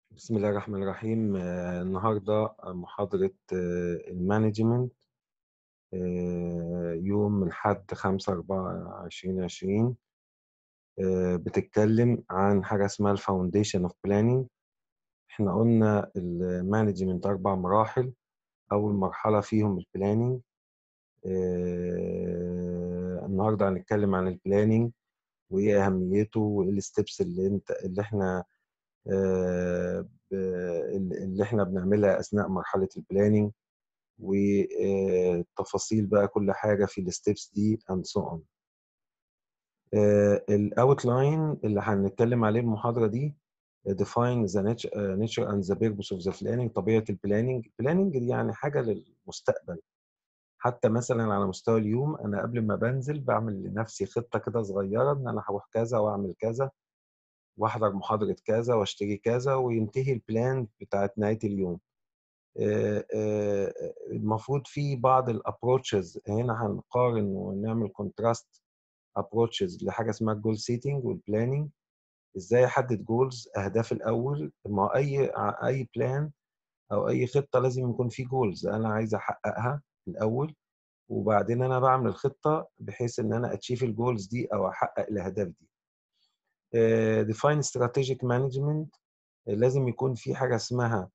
بسم الله الرحمن الرحيم آه، النهاردة محاضرة المانجمنت يوم الحد خمسة أربعة عشرين عشرين بتتكلم عن حاجة اسمها الفاونديشن اوف بلاننج احنا قلنا المانجمنت أربع مراحل أول مرحلة فيهم البلاننج النهاردة هنتكلم عن البلاننج وإيه أهميته وإيه الستبس اللي انت اللي احنا اللي احنا بنعملها اثناء مرحله البلاننج وتفاصيل بقى كل حاجه في الستبس دي اند سو اون الاوتلاين اللي هنتكلم عليه المحاضره دي define the nature and the purpose of the planning طبيعه البلاننج البلاننج دي يعني حاجه للمستقبل حتى مثلا على مستوى اليوم انا قبل ما بنزل بعمل لنفسي خطه كده صغيره ان انا هروح كذا واعمل كذا واحضر محاضرة كذا واشتري كذا وينتهي البلان بتاعت نهاية اليوم المفروض في بعض الابروتشز هنا هنقارن ونعمل كونتراست ابروتشز لحاجه اسمها الجول سيتنج والبلاننج ازاي احدد جولز اهداف الاول ما اي اي بلان او اي خطه لازم يكون في جولز انا عايز احققها الاول وبعدين انا بعمل الخطه بحيث ان انا اتشيف الجولز دي او احقق الاهداف دي define strategic management لازم يكون في حاجه اسمها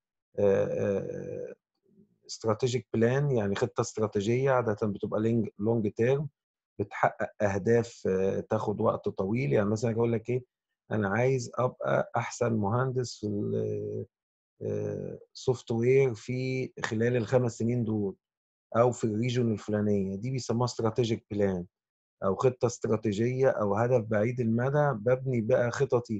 strategic plan يعني خطه استراتيجيه عاده بتبقى لونج تيرم بتحقق اهداف تاخد وقت طويل يعني مثلا اقول لك ايه انا عايز ابقى احسن مهندس في السوفت وير في خلال الخمس سنين دول او في الريجون الفلانيه دي بيسموها استراتيجيك بلان او خطه استراتيجيه او هدف بعيد المدى ببني بقى خططي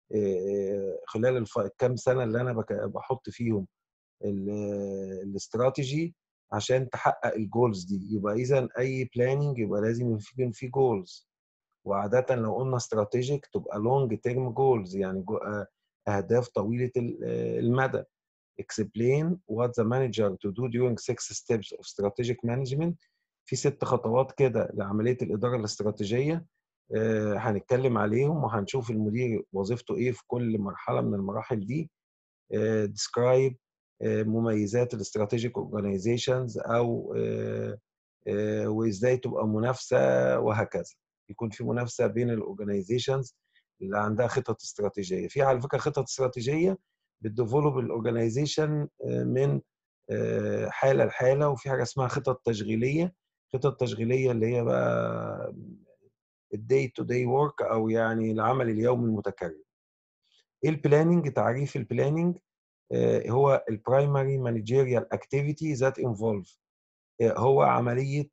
خلال الف... كام سنه اللي انا بك... بحط فيهم ال... الاستراتيجي عشان تحقق الجولز دي يبقى اذا اي بلاننج يبقى لازم يكون في جولز وعاده لو قلنا استراتيجيك تبقى لونج تيرم جولز يعني جو... اهداف طويله المدى explain what the manager to do during six steps of strategic management في ست خطوات كده لعمليه الاداره الاستراتيجيه آه هنتكلم عليهم وهنشوف المدير وظيفته ايه في كل مرحله من المراحل دي آه describe آه مميزات الاستراتيجيك اورجانيزيشنز او وازاي تبقى منافسه وهكذا يكون في منافسه بين الاورجانيزيشنز اللي عندها خطط استراتيجيه في على فكره خطط استراتيجيه بتديفلوب الاورجانيزيشن من حاله لحاله وفي حاجه اسمها خطط تشغيليه خطط تشغيليه اللي هي بقى الداي تو داي ورك او يعني العمل اليومي المتكرر ايه البلاننج تعريف البلاننج هو البرايمري مانجيريال اكتيفيتي ذات انفولف هو عمليه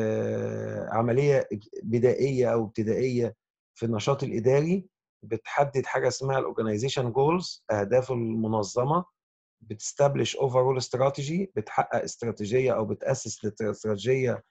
عمليه بدائيه او ابتدائيه في النشاط الاداري بتحدد حاجه اسمها الاورجنايزيشن جولز اهداف المنظمه بتستبلش اوفرول استراتيجي بتحقق استراتيجيه او بتاسس لاستراتيجيه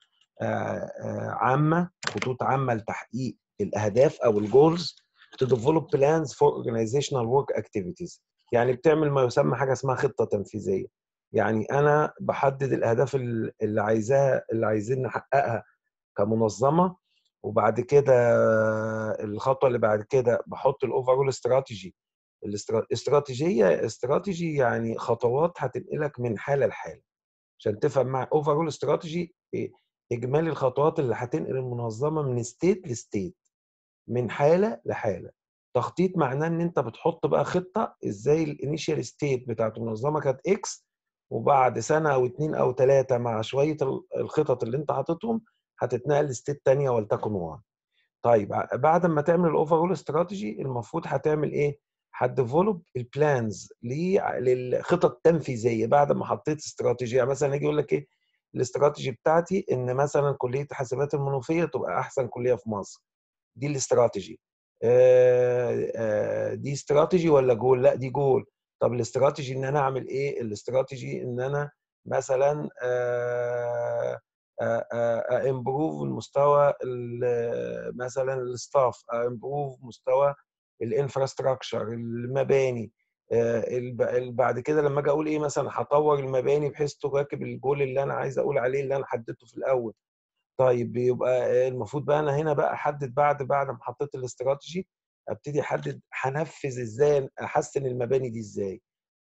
عامه خطوط عامه لتحقيق الاهداف او الجولز to develop plans for organizational work activities يعني بتعمل ما يسمى حاجه اسمها خطه تنفيذيه يعني انا بحدد الاهداف اللي عايزاها اللي عايزين نحققها كمنظمه وبعد كده الخطوه اللي بعد كده بحط الاوفرول استراتيجي الاستراتيجيه استراتيجي يعني خطوات هتنقلك من حاله لحاله عشان تفهم مع اوفرول استراتيجي اجمالي الخطوات اللي هتنقل المنظمه من ستيت لستيت من حاله لحاله تخطيط معناه ان انت بتحط بقى خطه ازاي الانيشال ستيت بتاعت المنظمه كانت اكس وبعد سنه او اتنين او ثلاثه مع شويه الخطط اللي انت حاططهم هتتنقل لستيت ثانيه ولتكن واحد طيب بعد ما تعمل الاوفرول استراتيجي المفروض هتعمل ايه؟ هتديفلوب البلانز للخطط التنفيذيه بعد ما حطيت استراتيجيه مثلا يجي يقول لك ايه الاستراتيجي بتاعتي ان مثلا كليه حاسبات المنوفيه تبقى احسن كليه في مصر دي الاستراتيجي آآ آآ دي استراتيجي ولا جول لا دي جول طب الاستراتيجي ان انا اعمل ايه الاستراتيجي ان انا مثلا امبروف المستوى مثلا الستاف امبروف مستوى الانفراستراكشر المباني بعد كده لما اجي اقول ايه مثلا هطور المباني بحيث تواكب الجول اللي انا عايز اقول عليه اللي انا حددته في الاول طيب يبقى المفروض بقى انا هنا بقى احدد بعد بعد ما حطيت الاستراتيجي ابتدي احدد هنفذ ازاي احسن المباني دي ازاي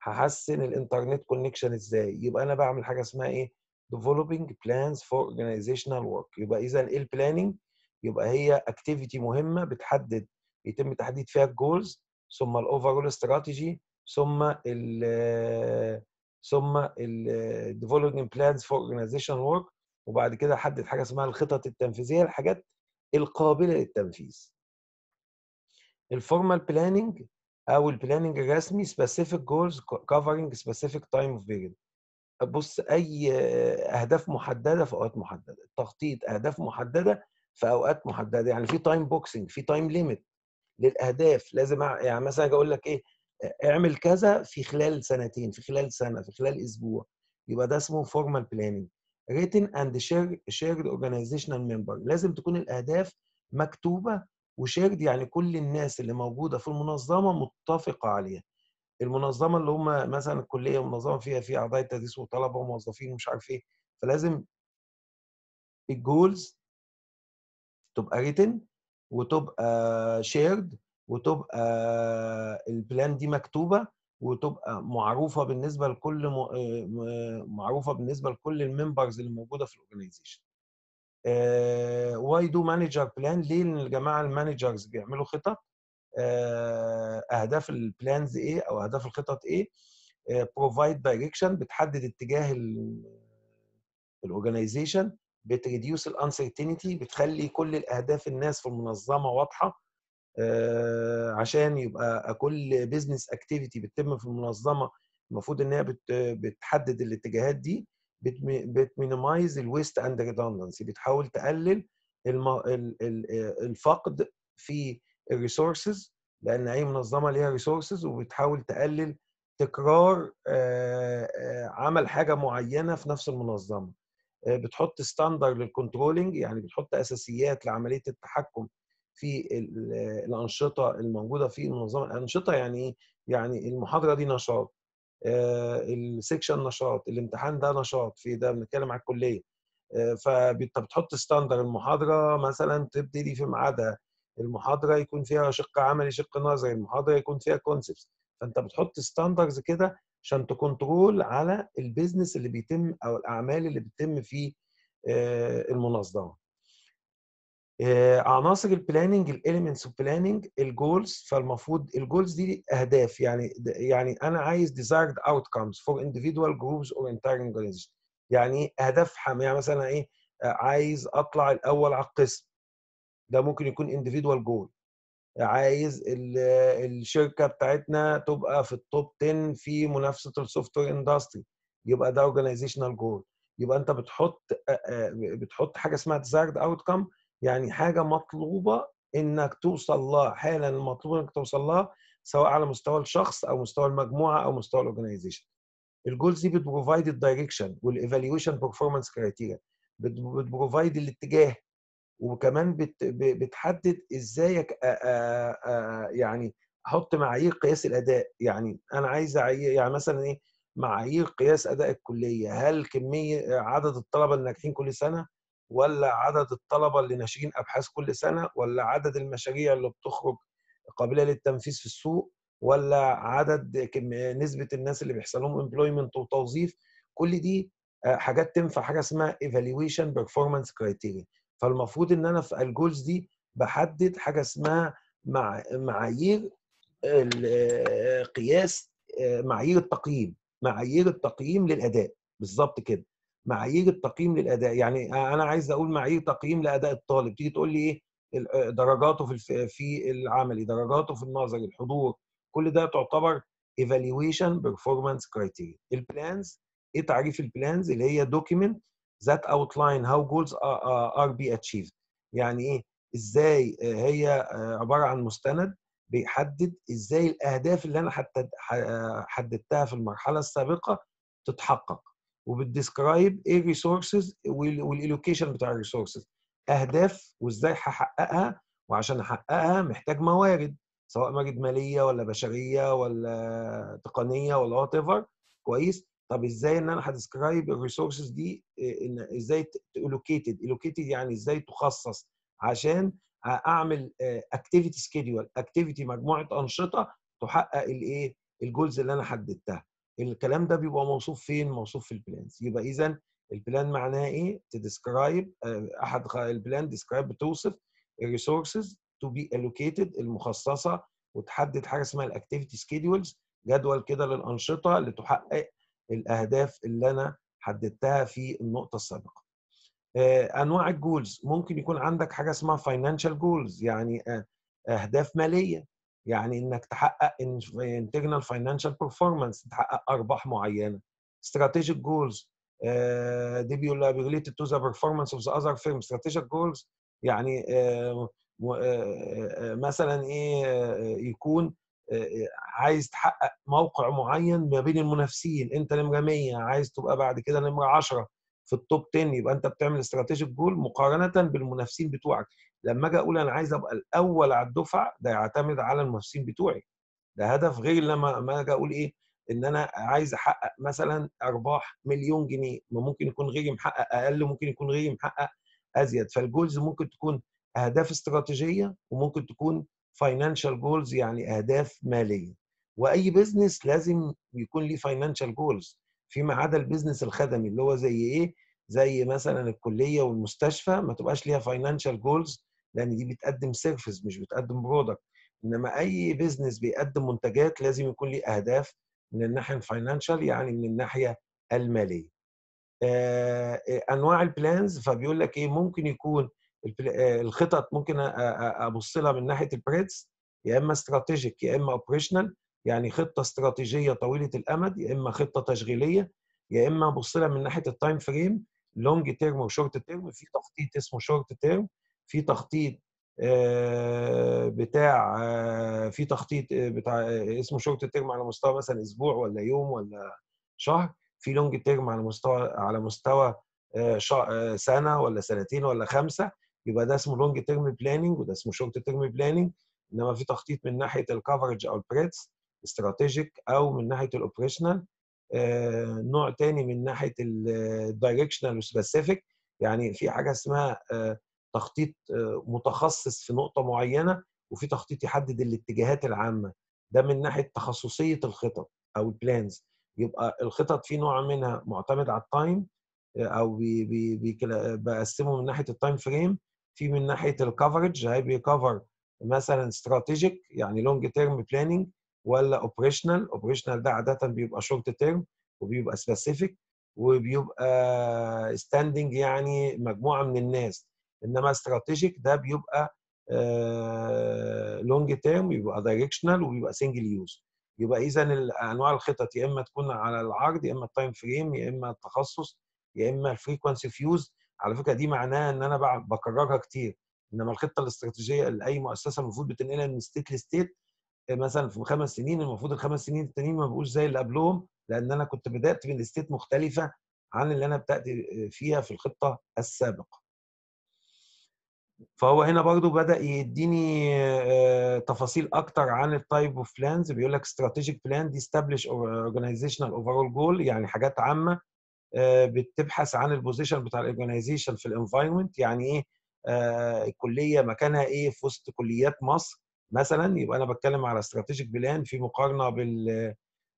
هحسن الانترنت كونكشن ازاي يبقى انا بعمل حاجه اسمها ايه developing plans for organizational work يبقى اذا ايه البلاننج يبقى هي اكتيفيتي مهمه بتحدد يتم تحديد فيها الجولز ثم الاوفرول استراتيجي ثم ال ثم ال developing plans for organizational work وبعد كده احدد حاجه اسمها الخطط التنفيذيه الحاجات القابله للتنفيذ الفورمال بلاننج او البلاننج الرسمي specific goals covering specific time of period بص اي اهداف محدده في اوقات محدده تخطيط اهداف محدده في اوقات محدده يعني في تايم بوكسنج في تايم ليميت للاهداف لازم يعني مثلا اقول لك ايه اعمل كذا في خلال سنتين في خلال سنه في خلال اسبوع يبقى ده اسمه فورمال بلاننج written and shared organizational member لازم تكون الاهداف مكتوبه وشيرد يعني كل الناس اللي موجوده في المنظمه متفقه عليها المنظمه اللي هم مثلا الكليه منظمه فيها فيها اعضاء تدريس وطلبه وموظفين ومش عارف ايه فلازم الجولز تبقى ريتن وتبقى شيرد وتبقى البلان دي مكتوبه وتبقى معروفه بالنسبه لكل معروفه بالنسبه لكل الممبرز اللي موجوده في الاورجنايزيشن واي دو مانجر بلان ليه لان الجماعه المانجرز بيعملوا خطط اهداف البلانز ايه او اهداف الخطط ايه بروفايد دايركشن بتحدد اتجاه الاورجنايزيشن بتريديوس الانسرتينتي بتخلي كل الاهداف الناس في المنظمه واضحه عشان يبقى كل بزنس اكتيفيتي بتتم في المنظمه المفروض ان هي بتحدد الاتجاهات دي بتمينيمايز الويست اند ريدندنسي بتحاول تقلل الفقد في الريسورسز لان اي منظمه ليها ريسورسز وبتحاول تقلل تكرار عمل حاجه معينه في نفس المنظمه بتحط ستاندر للكنترولنج يعني بتحط اساسيات لعمليه التحكم في الانشطه الموجوده في المنظمه الانشطه يعني ايه يعني المحاضره دي نشاط السكشن نشاط الامتحان ده نشاط في ده بنتكلم على الكليه فانت بتحط ستاندر المحاضره مثلا تبتدي في ميعادها المحاضره يكون فيها شق عملي شق نظري المحاضره يكون فيها كونسبتس فانت بتحط ستاندرز كده عشان تكنترول على البيزنس اللي بيتم او الاعمال اللي بتتم في المنظمه عناصر البلاننج الاليمنتس اوف بلاننج الجولز فالمفروض الجولز دي اهداف يعني يعني انا عايز desired outcomes for individual groups or entire organization يعني اهداف حم يعني مثلا ايه عايز اطلع الاول على القسم ده ممكن يكون individual goal عايز الشركه بتاعتنا تبقى في التوب 10 في منافسه السوفت وير اندستري يبقى ده اورجانيزيشنال جول يبقى انت بتحط بتحط حاجه اسمها desired outcome يعني حاجه مطلوبه انك توصل لها حالا المطلوب انك توصل لها سواء على مستوى الشخص او مستوى المجموعه او مستوى الاورجنايزيشن الجولز دي بتبروفايد الدايركشن والايفالويشن بيرفورمانس كرايتيريا بتبروفايد الاتجاه وكمان بت بتحدد ازاي يعني احط معايير قياس الاداء يعني انا عايز يعني مثلا ايه معايير قياس اداء الكليه هل كميه عدد الطلبه الناجحين كل سنه ولا عدد الطلبه اللي ناشرين ابحاث كل سنه ولا عدد المشاريع اللي بتخرج قابله للتنفيذ في السوق ولا عدد نسبه الناس اللي بيحصل لهم امبلويمنت وتوظيف كل دي حاجات تنفع حاجه اسمها ايفالويشن بيرفورمانس كرايتيريا فالمفروض ان انا في الجولز دي بحدد حاجه اسمها مع معايير قياس معايير التقييم معايير التقييم للاداء بالظبط كده معايير التقييم للاداء يعني انا عايز اقول معايير تقييم لاداء الطالب تيجي تقول لي ايه درجاته في في العملي درجاته في النظري الحضور كل ده تعتبر evaluation performance criteria البلانز ايه تعريف البلانز اللي هي document that outline how goals are, are be achieved يعني ايه ازاي هي عباره عن مستند بيحدد ازاي الاهداف اللي انا حددتها في المرحله السابقه تتحقق وبتديسكرايب ايه الريسورسز والالوكيشن بتاع الريسورسز اهداف وازاي هحققها وعشان احققها محتاج موارد سواء موارد ماليه ولا بشريه ولا تقنيه ولا وات ايفر كويس طب ازاي ان انا هديسكرايب الريسورسز دي ان ازاي الوكيتد الوكيتد يعني ازاي تخصص عشان اعمل اكتيفيتي سكيدول اكتيفيتي مجموعه انشطه تحقق الايه الجولز اللي انا حددتها الكلام ده بيبقى موصوف فين موصوف في البلانز يبقى اذا البلان معناها ايه تديسكرايب احد البلان ديسكرايب بتوصف الريسورسز تو بي allocated المخصصه وتحدد حاجه اسمها الاكتيفيتي سكيدولز جدول كده للانشطه اللي تحقق الاهداف اللي انا حددتها في النقطه السابقه انواع الجولز ممكن يكون عندك حاجه اسمها فاينانشال جولز يعني اهداف ماليه يعني انك تحقق انترنال فاينانشال بيرفورمانس تحقق ارباح معينه استراتيجيك جولز دي بيقول related to the performance of the other firm strategic goals يعني مثلا ايه يكون عايز تحقق موقع معين ما بين المنافسين انت نمره 100 عايز تبقى بعد كده نمره 10 في التوب 10 يبقى انت بتعمل استراتيجيك جول مقارنه بالمنافسين بتوعك لما اجي اقول انا عايز ابقى الاول على الدفعه ده يعتمد على المنافسين بتوعي ده هدف غير لما ما اجي اقول ايه ان انا عايز احقق مثلا ارباح مليون جنيه ما ممكن يكون غيري محقق اقل ممكن يكون غيري محقق ازيد فالجولز ممكن تكون اهداف استراتيجيه وممكن تكون فاينانشال جولز يعني اهداف ماليه واي بزنس لازم يكون ليه فاينانشال جولز فيما عدا البيزنس الخدمي اللي هو زي ايه زي مثلا الكليه والمستشفى ما تبقاش ليها فاينانشال جولز لان دي بتقدم سيرفيس مش بتقدم برودكت انما اي بيزنس بيقدم منتجات لازم يكون ليه اهداف من الناحيه الفاينانشال يعني من الناحيه الماليه انواع البلانز فبيقول لك ايه ممكن يكون الخطط ممكن ابص لها من ناحيه البريدز يا اما استراتيجيك يا اما اوبريشنال يعني خطه استراتيجيه طويله الامد يا اما خطه تشغيليه يا اما ابص لها من ناحيه التايم فريم لونج تيرم وشورت تيرم في تخطيط اسمه شورت تيرم في تخطيط بتاع في تخطيط بتاع اسمه شورت تيرم على مستوى مثلا اسبوع ولا يوم ولا شهر في لونج تيرم على مستوى على مستوى سنه ولا سنتين ولا خمسه يبقى ده اسمه لونج تيرم بلاننج وده اسمه شورت تيرم بلاننج انما في تخطيط من ناحيه الكفرج او البريدز استراتيجيك او من ناحيه الاوبريشنال نوع تاني من ناحيه الدايركشنال وسبيسيفيك يعني في حاجه اسمها تخطيط متخصص في نقطه معينه وفي تخطيط يحدد الاتجاهات العامه ده من ناحيه تخصصيه الخطط او البلانز يبقى الخطط في نوع منها معتمد على التايم او بي بي بي بقسمه من ناحيه التايم فريم في من ناحيه الكفرج هي بيكفر مثلا استراتيجيك يعني لونج تيرم بلاننج ولا اوبريشنال اوبريشنال ده عاده بيبقى شورت تيرم وبيبقى سبيسيفيك وبيبقى ستاندنج يعني مجموعه من الناس انما استراتيجيك ده بيبقى لونج تيرم بيبقى دايركشنال وبيبقى سنجل يوز يبقى اذا انواع الخطط يا اما تكون على العرض يا اما التايم فريم يا اما التخصص يا اما الفريكونسي فيوز على فكره دي معناها ان انا بكررها كتير انما الخطه الاستراتيجيه لاي مؤسسه المفروض بتنقلها من ستيت لستيت مثلا في خمس سنين المفروض الخمس سنين التانيين ما بقوش زي اللي قبلهم لان انا كنت بدات من ستيت مختلفه عن اللي انا بدات فيها في الخطه السابقه. فهو هنا برضو بدا يديني تفاصيل اكتر عن التايب اوف بلانز بيقول لك استراتيجيك بلان دي استابليش اورجانيزيشنال اوفرول جول يعني حاجات عامه بتبحث عن البوزيشن بتاع الاورجانيزيشن في الانفايرمنت يعني ايه الكليه مكانها ايه في وسط كليات مصر مثلا يبقى انا بتكلم على استراتيجيك بلان في مقارنه بال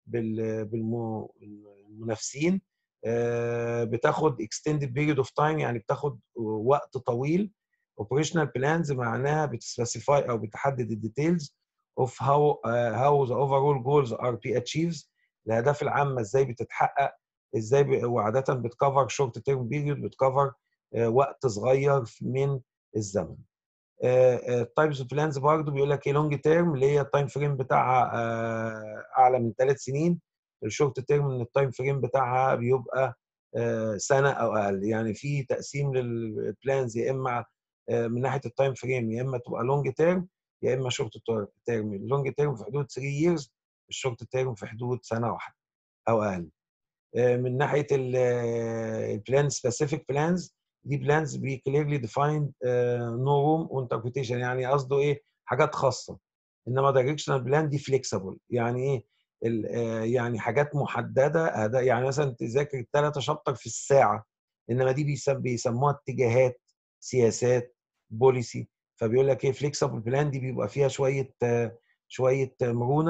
بالمنافسين بتاخد extended period of time يعني بتاخد وقت طويل operational plans معناها بتسبيسيفاي او بتحدد الديتيلز of how uh, how the overall goals are to achieve الاهداف العامه ازاي بتتحقق ازاي وعاده بتكفر شورت تيرم بيريود بتكفر وقت صغير من الزمن التايبس اوف بلانز برضه بيقول لك ايه لونج تيرم اللي هي التايم فريم بتاعها اعلى من ثلاث سنين الشورت تيرم ان التايم فريم بتاعها بيبقى سنه او اقل يعني في تقسيم للبلانز يا اما من ناحيه التايم فريم يا اما تبقى لونج تيرم يا اما شورت تيرم اللونج تيرم في حدود 3 ييرز الشورت تيرم في حدود سنه واحده او اقل من ناحيه البلان سبيسيفيك بلانز دي بلانز بي كليرلي ديفايند نو روم وانتربريتيشن يعني قصده ايه حاجات خاصه انما دايركشنال بلان دي فليكسبل يعني ايه يعني حاجات محدده يعني مثلا تذاكر ثلاثه شابتر في الساعه انما دي بيسموها اتجاهات سياسات بوليسي فبيقول لك ايه فليكسبل بلان دي بيبقى فيها شويه شويه مرونه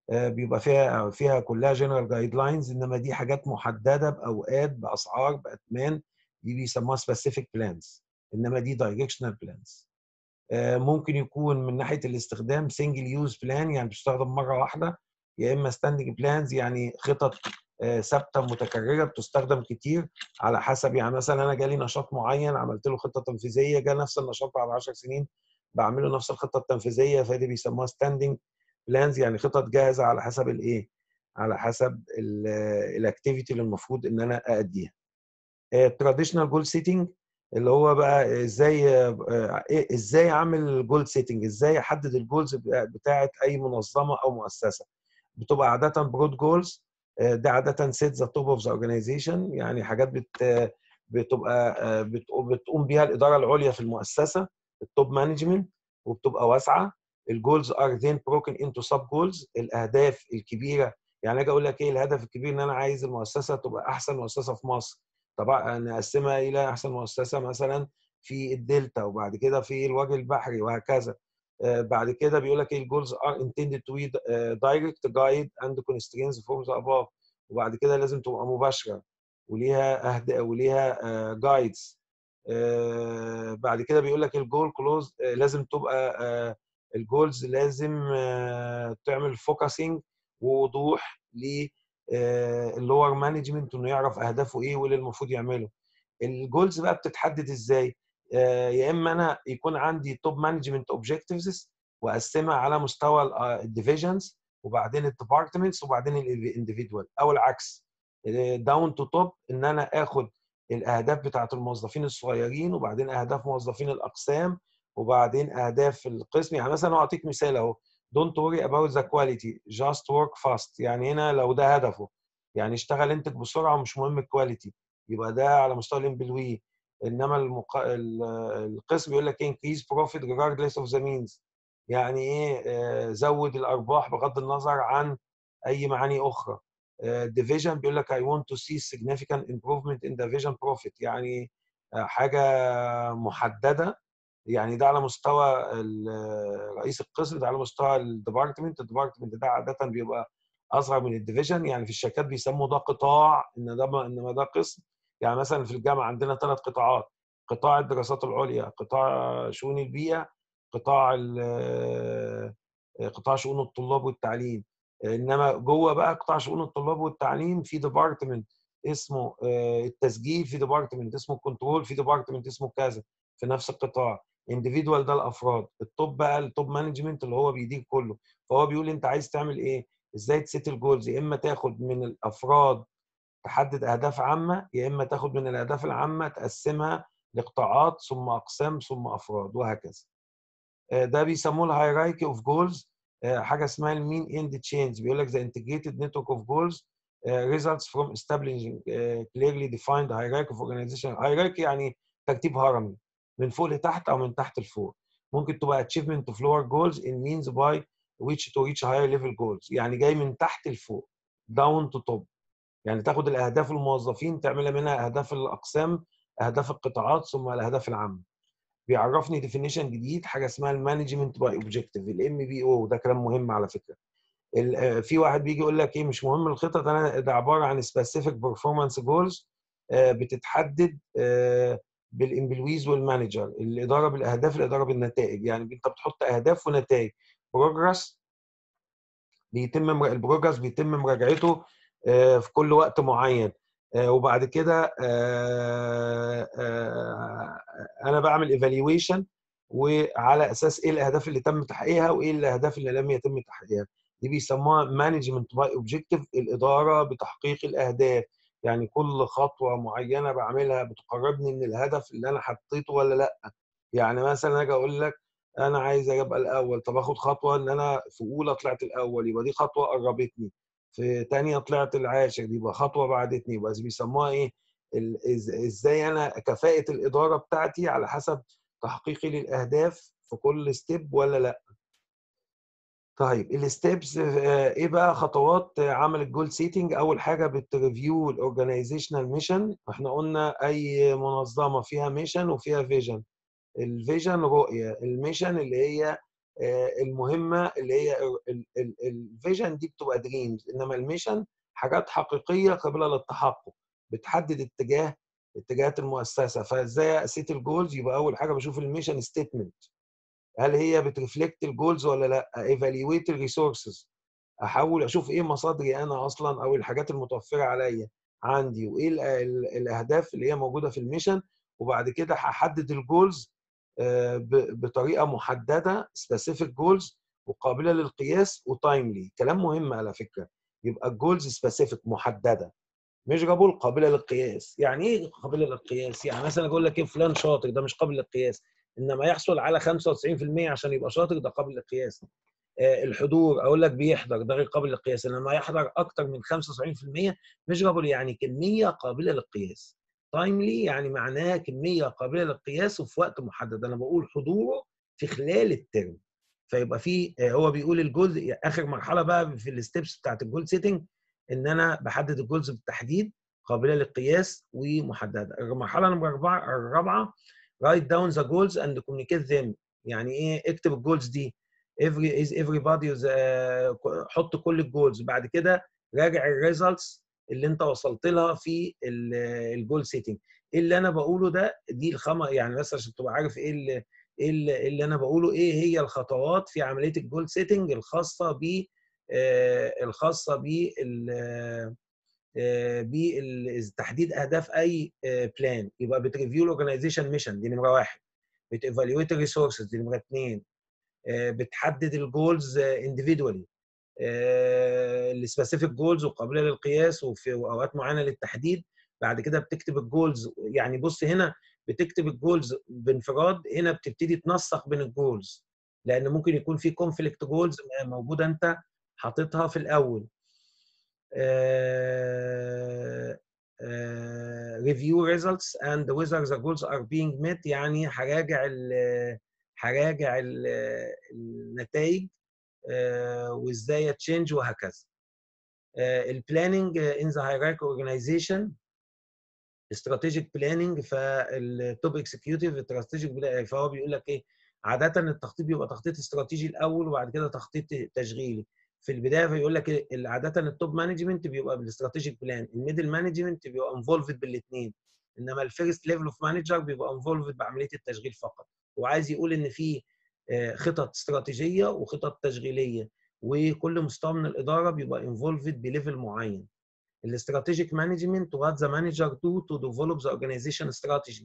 بيبقى فيها فيها كلها جنرال جايد لاينز انما دي حاجات محدده باوقات باسعار باثمان دي بيسموها سبيسيفيك بلانز انما دي دايركشنال بلانز ممكن يكون من ناحيه الاستخدام سنجل يوز بلان يعني بتستخدم مره واحده يا اما ستاندنج بلانز يعني خطط ثابته متكرره بتستخدم كتير على حسب يعني مثلا انا جالي نشاط معين عملت له خطه تنفيذيه جاء نفس النشاط بعد 10 سنين بعمله نفس الخطه التنفيذيه فدي بيسموها ستاندنج بلانز يعني خطط جاهزه على حسب الايه على حسب الاكتيفيتي اللي المفروض ان انا ااديها التراديشنال جول سيتنج اللي هو بقى ازاي ازاي اعمل جول سيتنج ازاي احدد الجولز بتاعه اي منظمه او مؤسسه بتبقى عاده برود جولز ده عاده سيت ذا توب اوف ذا اورجانيزيشن يعني حاجات بت بتبقى بتقوم بيها الاداره العليا في المؤسسه التوب مانجمنت وبتبقى واسعه الجولز ار ذين بروكن انتو سب جولز الاهداف الكبيره يعني اجي اقول لك ايه الهدف الكبير ان انا عايز المؤسسه تبقى احسن مؤسسه في مصر طبعا نقسمها الى احسن مؤسسه مثلا في الدلتا وبعد كده في الوجه البحري وهكذا بعد كده بيقول لك ايه الجولز ار intended to be direct guide and constraints from the above وبعد كده لازم تبقى مباشره وليها اهداف وليها جايدز بعد كده بيقول لك الجول كلوز لازم تبقى الجولز لازم تعمل فوكسنج ووضوح للور مانجمنت انه يعرف اهدافه ايه وايه اللي المفروض يعمله الجولز بقى بتتحدد ازاي يا اما انا يكون عندي توب مانجمنت اوبجكتيفز واقسمها على مستوى الديفيجنز وبعدين الديبارتمنتس وبعدين الانديفيدوال او العكس داون تو توب ان انا اخد الاهداف بتاعه الموظفين الصغيرين وبعدين اهداف موظفين الاقسام وبعدين اهداف القسم يعني مثلا اعطيك مثال اهو don't worry about the quality just work fast يعني هنا لو ده هدفه يعني اشتغل انتج بسرعه ومش مهم الكواليتي يبقى ده على مستوى الامبلوي انما المق... القسم يقول لك increase profit regardless of the means يعني ايه زود الارباح بغض النظر عن اي معاني اخرى division بيقول لك I want to see significant improvement in the vision profit يعني حاجه محدده يعني ده على مستوى رئيس القسم ده على مستوى الديبارتمنت الديبارتمنت ده عاده بيبقى اصغر من الديفيجن يعني في الشركات بيسموا ده قطاع ان ده انما ده قسم يعني مثلا في الجامعه عندنا ثلاث قطاعات قطاع الدراسات العليا قطاع شؤون البيئه قطاع قطاع شؤون الطلاب والتعليم انما جوه بقى قطاع شؤون الطلاب والتعليم في ديبارتمنت اسمه التسجيل في ديبارتمنت اسمه الكنترول في ديبارتمنت اسمه كذا في نفس القطاع انديفيدوال ده الافراد التوب بقى التوب مانجمنت اللي هو بيدير كله فهو بيقول انت عايز تعمل ايه ازاي تسيت الجولز يا اما تاخد من الافراد تحدد اهداف عامه يا اما تاخد من الاهداف العامه تقسمها لقطاعات ثم اقسام ثم افراد وهكذا ده بيسموه الهيرايكي اوف جولز حاجه اسمها المين اند تشينز بيقول لك ذا انتجريتد نتورك اوف جولز results from establishing uh, clearly defined hierarchy of organization hierarchy يعني ترتيب هرمي من فوق لتحت او من تحت لفوق ممكن تبقى achievement of lower goals in means by which to reach higher level goals يعني جاي من تحت لفوق down to top يعني تاخد الاهداف الموظفين تعملها منها اهداف الاقسام اهداف القطاعات ثم الاهداف العامه بيعرفني ديفينيشن جديد حاجه اسمها المانجمنت باي اوبجيكتيف الام بي او ده كلام مهم على فكره في واحد بيجي يقول لك ايه مش مهم الخطط انا ده عباره عن سبيسيفيك بيرفورمانس جولز بتتحدد بالامبلويز والمانجر الاداره بالاهداف الاداره بالنتائج يعني انت بتحط اهداف ونتائج بروجرس بيتم البروجرس بيتم مراجعته في كل وقت معين وبعد كده انا بعمل ايفالويشن وعلى اساس ايه الاهداف اللي تم تحقيقها وايه الاهداف اللي لم يتم تحقيقها دي بيسموها مانجمنت باي اوبجيكتيف الاداره بتحقيق الاهداف يعني كل خطوه معينه بعملها بتقربني من الهدف اللي انا حطيته ولا لا يعني مثلا اجي اقول لك انا عايز ابقى الاول طب اخد خطوه ان انا في اولى طلعت الاول يبقى دي خطوه قربتني في ثانيه طلعت العاشر دي يبقى خطوه بعدتني يبقى بيسموها ايه ازاي انا كفاءه الاداره بتاعتي على حسب تحقيقي للاهداف في كل ستيب ولا لا طيب الستيبس ايه بقى خطوات عمل الجول سيتنج اول حاجه بتريفيو الاورجنايزيشنال ميشن احنا قلنا اي منظمه فيها ميشن وفيها فيجن الفيجن رؤيه الميشن اللي هي المهمه اللي هي الفيجن دي بتبقى دريمز انما الميشن حاجات حقيقيه قابله للتحقق بتحدد اتجاه اتجاهات المؤسسه فازاي اسيت الجولز يبقى اول حاجه بشوف الميشن ستيتمنت هل هي بترفلكت الجولز ولا لا ايفالويت الريسورسز احاول اشوف ايه مصادري انا اصلا او الحاجات المتوفره عليا عندي وايه الاهداف اللي هي موجوده في الميشن وبعد كده هحدد الجولز بطريقه محدده سبيسيفيك جولز وقابله للقياس وتايملي كلام مهم على فكره يبقى الجولز سبيسيفيك محدده مش قابل قابله للقياس يعني ايه قابله للقياس يعني مثلا اقول لك ايه فلان شاطر ده مش قابل للقياس انما يحصل على 95% عشان يبقى شاطر ده قابل للقياس الحضور اقول لك بيحضر ده غير قابل للقياس انما يحضر اكتر من 75% مش قابل يعني كميه قابله للقياس تايملي يعني معناها كميه قابله للقياس وفي وقت محدد انا بقول حضوره في خلال الترم فيبقى في هو بيقول الجول اخر مرحله بقى في الستبس بتاعت الجول سيتنج ان انا بحدد الجولز بالتحديد قابله للقياس ومحدده المرحله نمبر اربعه الرابعه write down the goals and communicate them يعني ايه اكتب الجولز دي every is everybody is, uh, حط كل الجولز بعد كده راجع الريزلتس اللي انت وصلت لها في الجول سيتنج ايه اللي انا بقوله ده دي الخمه يعني بس عشان تبقى عارف ايه اللي ايه اللي, اللي انا بقوله ايه هي الخطوات في عمليه الجول سيتنج الخاصه ب آه الخاصه بال بتحديد اهداف اي بلان يبقى بتريفيو الاورجنايزيشن ميشن دي نمره واحد بتيفالويت الريسورسز دي نمره اثنين بتحدد الجولز انديفيدوالي السبيسيفيك جولز وقابله للقياس وفي اوقات معينه للتحديد بعد كده بتكتب الجولز يعني بص هنا بتكتب الجولز بانفراد هنا بتبتدي تنسق بين الجولز لان ممكن يكون في كونفليكت جولز موجوده انت حاططها في الاول ريفيو ريزلتس اند whether the goals are being met يعني هراجع هراجع النتائج وازاي تشينج وهكذا البلاننج ان ذا هيراركي اورجانيزيشن استراتيجيك بلاننج فالتوب اكسكيوتيف استراتيجيك فهو بيقول لك ايه عاده التخطيط بيبقى تخطيط استراتيجي الاول وبعد كده تخطيط تشغيلي في البدايه بيقول لك عاده التوب مانجمنت بيبقى بالاستراتيجيك بلان الميدل مانجمنت بيبقى انفولفد بالاثنين انما الفيرست ليفل اوف مانجر بيبقى انفولفد بعمليه التشغيل فقط وعايز يقول ان في خطط استراتيجيه وخطط تشغيليه وكل مستوى من الاداره بيبقى انفولفد بليفل معين الاستراتيجيك مانجمنت what the manager do to develop the organization strategy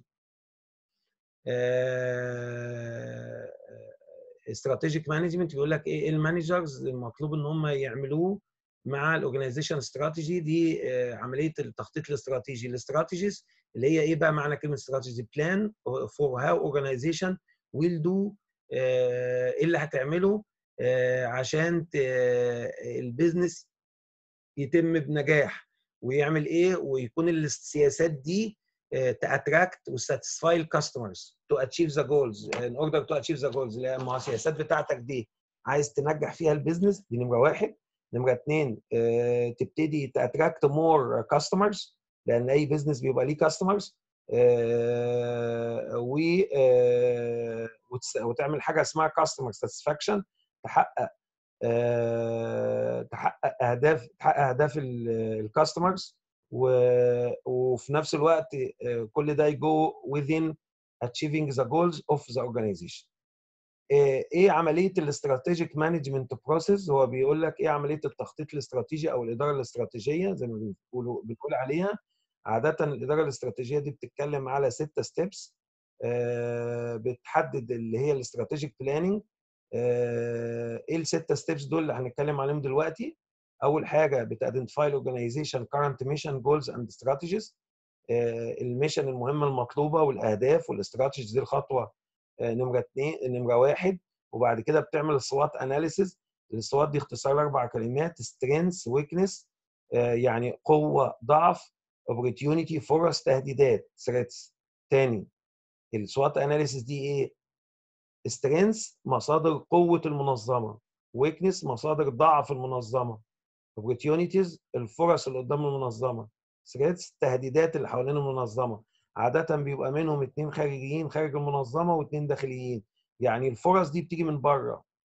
استراتيجيك مانجمنت بيقول لك ايه المانجرز المطلوب ان هم يعملوه مع الاورجنايزيشن استراتيجي دي عمليه التخطيط الاستراتيجي الاستراتيجيز اللي هي ايه بقى معنى كلمه استراتيجي بلان فور هاو اورجنايزيشن ويل دو ايه اللي هتعمله عشان البيزنس يتم بنجاح ويعمل ايه ويكون السياسات دي تاتراكت وساتسفاي الكاستمرز تو اتشيف ذا جولز ان اوردر تو اتشيف ذا جولز لما السياسات بتاعتك دي عايز تنجح فيها البيزنس دي نمره واحد نمره اثنين تبتدي تاتراكت مور كاستمرز لان اي بيزنس بيبقى ليه كاستمرز و وتعمل حاجه اسمها كاستمر ساتسفاكشن تحقق تحقق اهداف تحقق اهداف الكاستمرز وفي نفس الوقت كل ده يجو within achieving the goals of the organization. ايه عمليه الاستراتيجيك مانجمنت بروسيس هو بيقول لك ايه عمليه التخطيط الاستراتيجي او الاداره الاستراتيجيه زي ما بنقول بنقول عليها عاده الاداره الاستراتيجيه دي بتتكلم على ستة ستيبس بتحدد اللي هي الاستراتيجيك بلاننج ايه الستة ستيبس دول اللي هنتكلم عليهم دلوقتي اول حاجه بتايدنتيفاي الاورجنايزيشن كارنت ميشن جولز اند استراتيجيز الميشن المهمه المطلوبه والاهداف والاستراتيجيز دي الخطوه نمره اثنين نمره واحد وبعد كده بتعمل السوات اناليسيز السوات دي اختصار اربع كلمات سترينث ويكنس يعني قوه ضعف اوبورتيونيتي فرص تهديدات ثريتس تاني السوات اناليسيز دي ايه سترينث مصادر قوه المنظمه ويكنس مصادر ضعف المنظمه opportunities الفرص اللي قدام المنظمه threats التهديدات اللي حوالين المنظمه عاده بيبقى منهم اثنين خارجيين خارج المنظمه واثنين داخليين يعني الفرص دي بتيجي من بره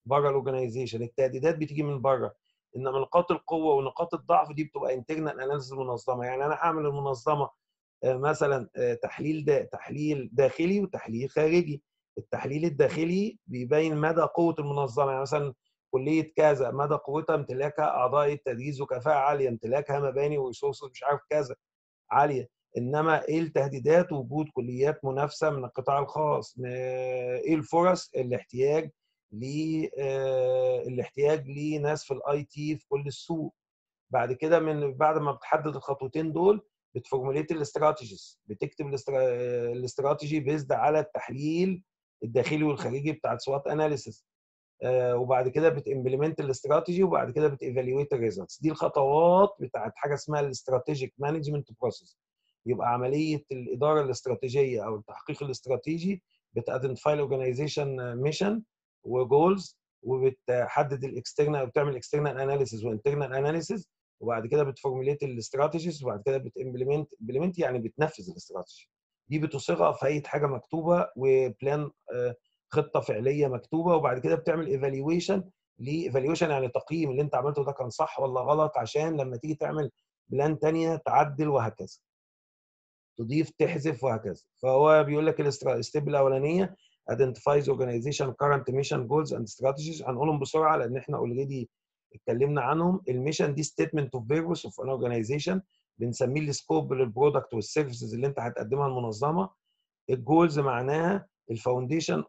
بره الاورجنايزيشن التهديدات بتيجي من بره انما نقاط القوه ونقاط الضعف دي بتبقى انترنال اناليسيس المنظمه يعني انا اعمل المنظمه آه، مثلا آه، تحليل دا تحليل داخلي وتحليل خارجي التحليل الداخلي بيبين مدى قوه المنظمه يعني مثلا كليه كذا مدى قوتها امتلاكها اعضاء التدريس وكفاءه عاليه امتلاكها مباني وريسورسز مش عارف كذا عاليه انما ايه التهديدات وجود كليات منافسه من القطاع الخاص ايه الفرص الاحتياج ل آه، الاحتياج لناس في الاي تي في كل السوق بعد كده من بعد ما بتحدد الخطوتين دول بتفورموليت الاستراتيجيز بتكتب الاستراتيجي بيزد على التحليل الداخلي والخارجي بتاع سوات اناليسيس وبعد كده بتمبلمنت الاستراتيجي وبعد كده بتيفالويت الريزلتس دي الخطوات بتاعت حاجه اسمها الاستراتيجيك مانجمنت بروسيس يبقى عمليه الاداره الاستراتيجيه او التحقيق الاستراتيجي بتايدنتيفاي الاورجنايزيشن ميشن وجولز وبتحدد الاكسترنال بتعمل اكسترنال اناليسيز وانترنال اناليسيز وبعد كده بتفورمulate الاستراتيجيز وبعد كده بتمبلمنت امبلمنت يعني بتنفذ الاستراتيجي دي بتصيغها في اي حاجه مكتوبه وبلان خطه فعليه مكتوبه وبعد كده بتعمل ايفالويشن لايفالويشن يعني تقييم اللي انت عملته ده كان صح ولا غلط عشان لما تيجي تعمل بلان ثانيه تعدل وهكذا تضيف تحذف وهكذا فهو بيقول لك الستيب الاولانيه identifies organization current mission goals and strategies هنقولهم بسرعه لان احنا اوريدي اتكلمنا عنهم الميشن دي ستيتمنت اوف بيربس اوف ان اورجانيزيشن بنسميه السكوب للبرودكت والسيرفيسز اللي انت هتقدمها المنظمه الجولز معناها الفاونديشن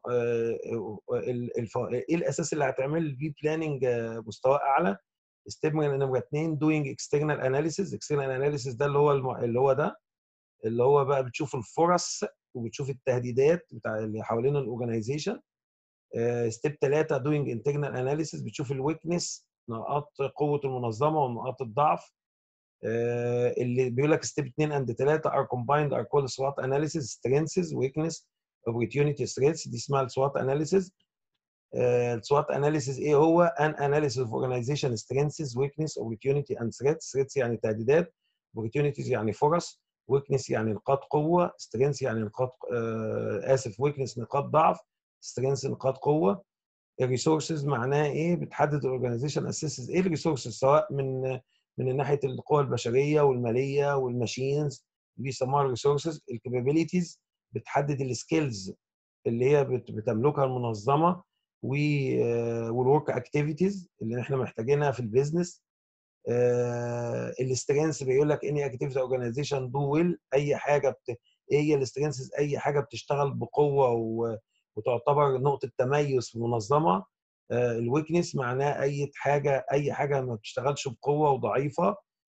ايه الاساس اللي هتعمل بيه بلاننج مستوى اعلى ستيب نمره اثنين دوينج اكسترنال اناليسيز اكسترنال اناليسيز ده اللي هو الم... اللي هو ده اللي هو بقى بتشوف الفرص وبتشوف التهديدات بتاع اللي حوالين الاورجنايزيشن ستيب ثلاثه دوينج انترنال اناليسيز بتشوف الويكنس نقاط قوه المنظمه ونقاط الضعف اللي بيقول لك ستيب 2 اند 3 ار كومبايند ار كول سوات اناليسيز سترينثز ويكنس اوبورتيونيتي ثريتس دي اسمها السوات اناليسيز السوات اناليسيز ايه هو ان اناليسيز اوف اورجانيزيشن سترينثز ويكنس اوبورتيونيتي اند ثريتس ثريتس يعني تهديدات اوبورتيونيتيز يعني فرص ويكنس يعني نقاط قوه سترينث يعني نقاط آه اسف ويكنس نقاط ضعف سترينث نقاط قوه الريسورسز معناها ايه بتحدد الاورجنايزيشن اسسز ايه الريسورسز سواء من من ناحيه القوى البشريه والماليه والماشينز بيسموها الريسورسز الكابابيلتيز بتحدد السكيلز اللي هي بتملكها المنظمه والورك اكتيفيتيز اللي احنا محتاجينها في البيزنس الاسترينث بيقول لك اني اكتيفيتي اورجانيزيشن دو ويل اي حاجه بت... ايه هي الاسترينثز اي حاجه بتشتغل بقوه و... وتعتبر نقطه تميز في المنظمه الويكنس معناه اي حاجه اي حاجه ما بتشتغلش بقوه وضعيفه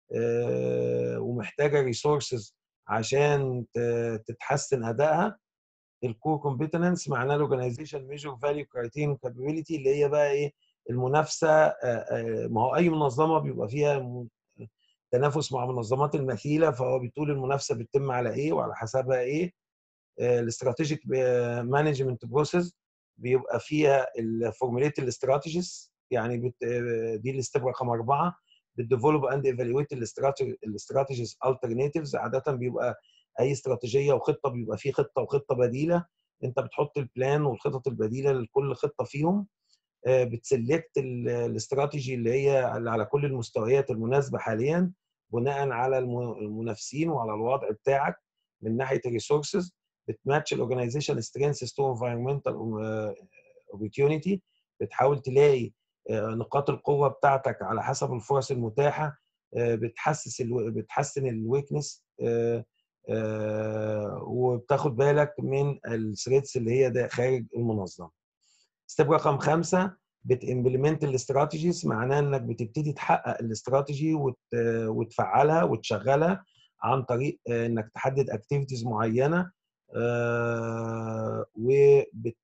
ومحتاجه ريسورسز عشان تتحسن ادائها الكور كومبيتنس معناه الاورجنايزيشن ميجر فاليو كرايتيريا كابابيلتي اللي هي بقى ايه المنافسه ما هو اي منظمه بيبقى فيها تنافس مع منظمات المثيله فهو بتقول المنافسه بتتم على ايه وعلى حسابها ايه الاستراتيجيك مانجمنت بروسيس بيبقى فيها الفورموليت الاستراتيجيز يعني بت... دي الاستيب رقم اربعه بتديفلوب اند ايفالويت الاستراتيجيز الترناتيفز عاده بيبقى اي استراتيجيه وخطه بيبقى فيه خطه وخطه بديله انت بتحط البلان والخطط البديله لكل خطه فيهم بتسلكت الاستراتيجي اللي هي اللي على كل المستويات المناسبه حاليا بناء على المنافسين وعلى الوضع بتاعك من ناحيه الريسورسز بتماتش الاورجنايزيشن سترينثز تو انفايرمنتال اوبورتيونيتي بتحاول تلاقي نقاط القوه بتاعتك على حسب الفرص المتاحه بتحسس الو... بتحسن الويكنس وبتاخد بالك من الثريتس اللي هي ده خارج المنظمه. ستيب رقم خمسه بتمبلمنت الاستراتيجيز معناه انك بتبتدي تحقق الاستراتيجي وت... وتفعلها وتشغلها عن طريق انك تحدد اكتيفيتيز معينه وبت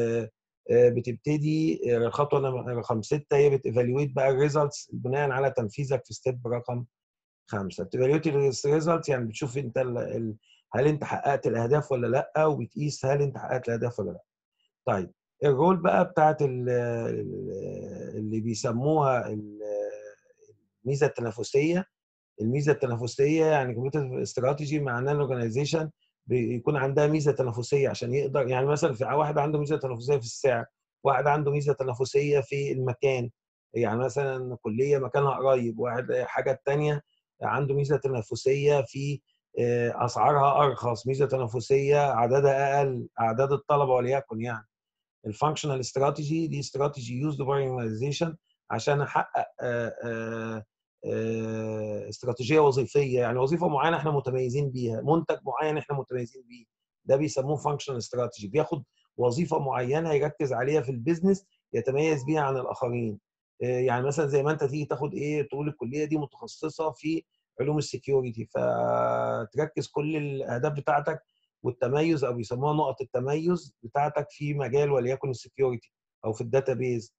بتبتدي الخطوه رقم سته هي بتيفالويت بقى الريزلتس بناء على تنفيذك في ستيب رقم خمسه بتيفالويت الريزلتس يعني بتشوف انت ال... هل انت حققت الاهداف ولا لا وبتقيس هل انت حققت الاهداف ولا لا طيب الرول بقى بتاعت اللي بيسموها الميزه التنافسيه الميزه التنافسيه يعني كمبيوتر استراتيجي معناه الاورجنايزيشن بيكون عندها ميزه تنافسيه عشان يقدر يعني مثلا في واحد عنده ميزه تنافسيه في السعر واحد عنده ميزه تنافسيه في المكان يعني مثلا كليه مكانها قريب واحد حاجه الثانيه عنده ميزه تنافسيه في آه، اسعارها ارخص ميزه تنافسيه عددها اقل اعداد الطلبه وليكن يعني الفانكشنال استراتيجي دي استراتيجي يوزد باي عشان احقق آه، آه، استراتيجيه وظيفيه يعني وظيفه معينه احنا متميزين بيها منتج معين احنا متميزين بيه ده بيسموه فانكشنال استراتيجي بياخد وظيفه معينه يركز عليها في البيزنس يتميز بيها عن الاخرين يعني مثلا زي ما انت تيجي تاخد ايه تقول الكليه دي متخصصه في علوم السكيورتي فتركز كل الاهداف بتاعتك والتميز او بيسموها نقط التميز بتاعتك في مجال وليكن السكيورتي او في الداتابيز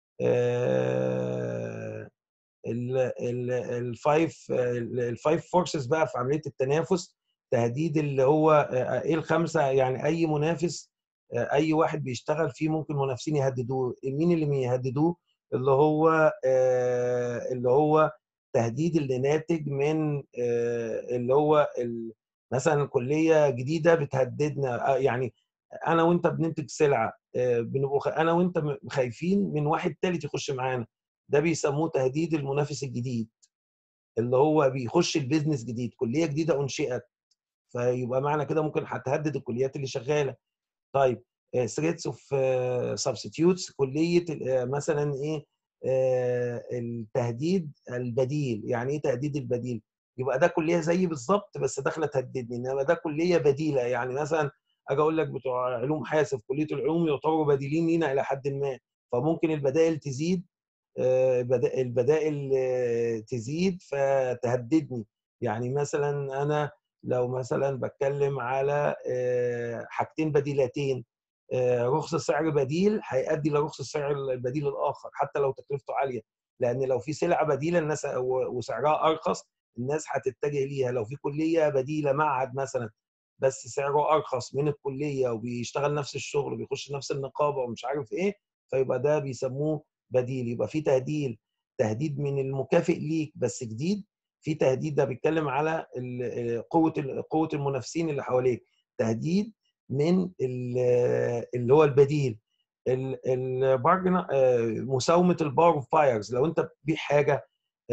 الفايف الفايف فورسز بقى في عمليه التنافس تهديد اللي هو ايه الخمسه يعني اي منافس اي واحد بيشتغل فيه ممكن منافسين يهددوه مين اللي بيهددوه اللي هو اللي هو تهديد اللي ناتج من اللي هو مثلا كليه جديده بتهددنا يعني انا وانت بننتج سلعه بنبقى انا وانت خايفين من واحد ثالث يخش معانا ده بيسموه تهديد المنافس الجديد اللي هو بيخش البيزنس جديد كليه جديده انشئت فيبقى معنى كده ممكن هتهدد الكليات اللي شغاله طيب ثريتس اوف سبستيوتس كليه مثلا ايه التهديد البديل يعني ايه تهديد البديل يبقى ده كليه زيي بالظبط بس داخله تهددني انما ده كليه بديله يعني مثلا اجي اقول لك بتوع علوم حاسب كليه العلوم يعتبروا بديلين لينا الى حد ما فممكن البدائل تزيد البدائل تزيد فتهددني يعني مثلا انا لو مثلا بتكلم على حاجتين بديلتين رخص سعر بديل هيؤدي لرخص السعر البديل الاخر حتى لو تكلفته عاليه لان لو في سلعه بديله الناس وسعرها ارخص الناس هتتجه ليها لو في كليه بديله معهد مثلا بس سعره ارخص من الكليه وبيشتغل نفس الشغل وبيخش نفس النقابه ومش عارف ايه فيبقى ده بيسموه بديل يبقى في تهديد تهديد من المكافئ ليك بس جديد في تهديد ده بيتكلم على قوه قوه المنافسين اللي حواليك تهديد من اللي هو البديل البارجن مساومه الباور اوف بايرز لو انت بتبيع حاجه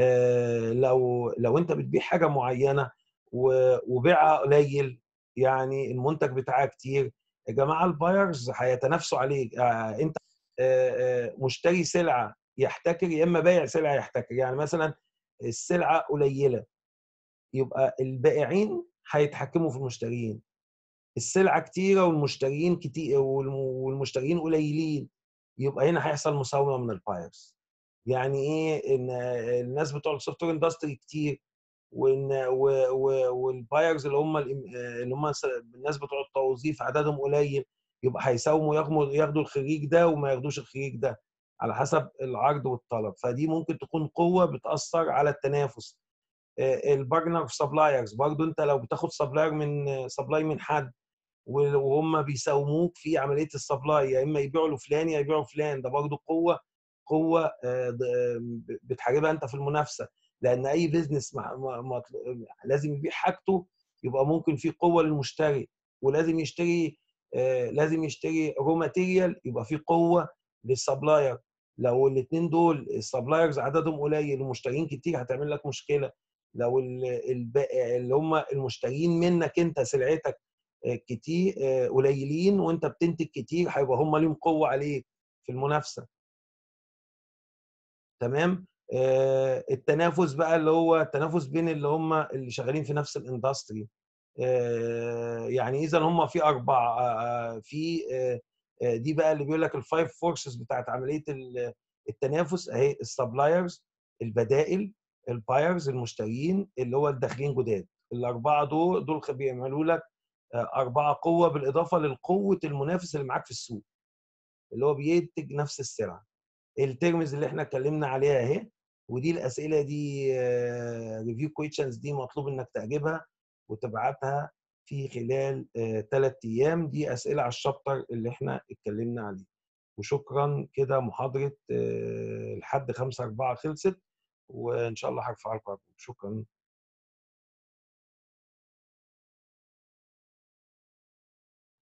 لو لو انت بتبيع حاجه معينه وبيعها قليل يعني المنتج بتاعها كتير يا جماعه البايرز هيتنافسوا عليك انت مشتري سلعه يحتكر يا اما بايع سلعه يحتكر يعني مثلا السلعه قليله يبقى البائعين هيتحكموا في المشترين السلعه كتيره والمشترين كتير والمشترين قليلين يبقى هنا هيحصل مساومه من البايرز يعني ايه ان الناس بتوع السوفت وير اندستري كتير وان والبايرز اللي هم اللي هم الناس بتوع التوظيف عددهم قليل يبقى هيساوموا ياخدوا ياخدوا الخريج ده وما ياخدوش الخريج ده على حسب العرض والطلب فدي ممكن تكون قوه بتاثر على التنافس البارتنر سبلايرز برضو انت لو بتاخد سبلاير من سبلاي من حد وهم بيساوموك في عمليه السبلاي يا اما يبيعوا لفلان يا يبيعوا فلان ده برضو قوه قوه بتحاربها انت في المنافسه لان اي بيزنس لازم يبيع حاجته يبقى ممكن في قوه للمشتري ولازم يشتري لازم يشتري رو ماتيريال يبقى في قوه للسبلاير لو الاثنين دول السبلايرز عددهم قليل ومشترين كتير هتعمل لك مشكله لو اللي هم المشترين منك انت سلعتك كتير قليلين وانت بتنتج كتير هيبقى هم ليهم قوه عليك في المنافسه تمام آه التنافس بقى اللي هو التنافس بين اللي هم اللي شغالين في نفس الاندستري آه يعني اذا هم في اربعه آه في دي بقى اللي بيقول لك الفايف فورسز بتاعت عمليه التنافس اهي السبلايرز البدائل البايرز المشترين اللي هو الداخلين جداد الاربعه دول دول بيعملوا لك اربعه قوه بالاضافه للقوه المنافس اللي معاك في السوق اللي هو بينتج نفس السلعه الترمز اللي احنا اتكلمنا عليها اهي ودي الاسئله دي ريفيو كويشنز دي مطلوب انك تعجبها وتبعتها في خلال ثلاث ايام دي اسئله على الشابتر اللي احنا اتكلمنا عليه وشكرا كده محاضره لحد 5 4 خلصت وان شاء الله هرفع لكم شكرا